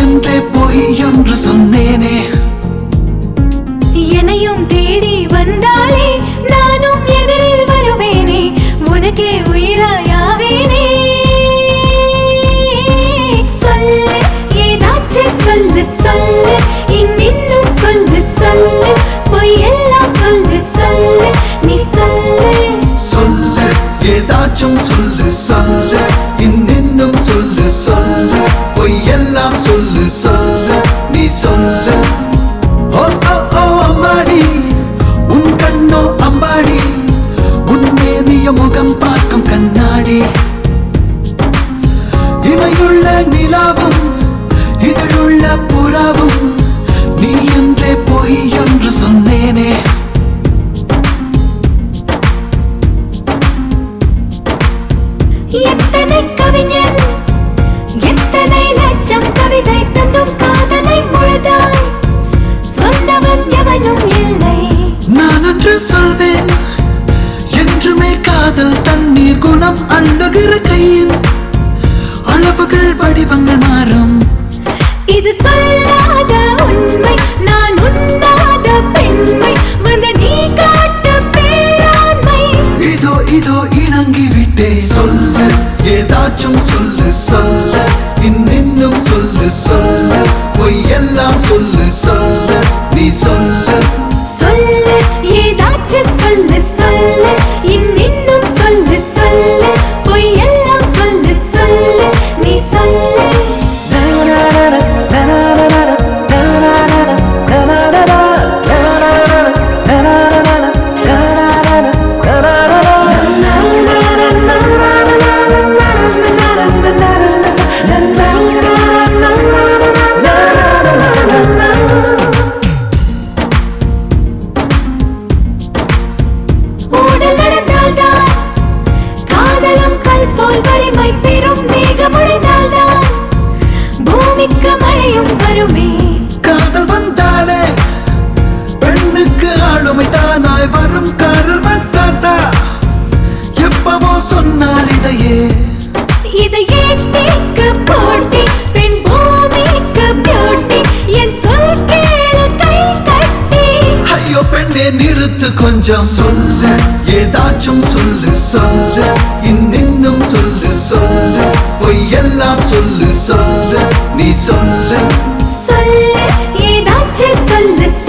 என்றே பொய் என்று சொன்னேனே என்னையும் தேடி வந்தாலே நானும் எதிரில் வருவேனே உனக்கே உயிராயாவேனே சொல்லு ஏதாச்சும் சொல்லு சொல்லு இன்னும் சொல்லு சொல்லு பொய்யெல்லாம் சொல்லு சொல்லு நீ சொல்லு சொல்லு ஏதாச்சும் சொல்லு சொல்லு இன்னும் சொல்லு சொல்லு பொய்யெல்லாம் சொல்லு சொல்லு நீ சொல்லு ஓ ஓ ஓ அம்மாடி உன் கண்ணோ அம்பாடி உன் மேனிய முகம் பார்க்கும் கண்ணாடி இமையுள்ள நிலாவும் இதழுள்ள புறாவும் நீ என்றே பொய் என்று சொன்னேனே எத்தனை கவிஞன் எத்தனை லட்சம் கவிதை தந்தும் காதலை முழுதாய் சொன்னவன் எவனும் இல்லை நான் அன்று சொல்வேன் என்றுமே காதல் தண்ணீர் குணம் அள்ளுகிற கையின் அளவுகள் வடிவங்கள் மாறும் இது சொல்லாத உண்மை நான் உண்ணாத பெண்மை வந்து நீ காட்டு பேராண்மை இதோ இதோ இணங்கி விட்டே சொல்லு ஏதாச்சும் சொல்லு சொல்லு இன்னும் சொல்லு சொல்லு பொய்யெல்லாம் சொல்லு சொல்லு நீ சொல்லு சொல்லு ஏதாச்சும் சொல்லு சொல்லு இன்னும் சொல்லு சொல்லு பொய்யெல்லாம் சொல்லு சொல்லு நீ சொல்லு ஊடல் நடந்தால்தான் காதலும் கல் போல் வறுமை பெரும் மேகமடைந்தால்தான் பூமிக்கு மழையும் வருமே காதல் வந்தாலே பெண்ணுக்கு ஆளுமை தானாய் வரும் காதல் தாத்தா எப்பவோ சொன்னார் இதையே இது ஏட்டிக்கு போட்டி பெண் பூமிக்கு பியூட்டி என் சொல் கேளு கை கட்டி ஐயோ பெண்ணே நிறுத்து கொஞ்சம் சொல்லு ஏதாச்சும் சொல்லு சொல்லு இன்னும் சொல்லு சொல்லு பொய்யெல்லாம் சொல்லு சொல்லு நீ சொல்லு சொல்லு ஏதாச்சும் சொல்லு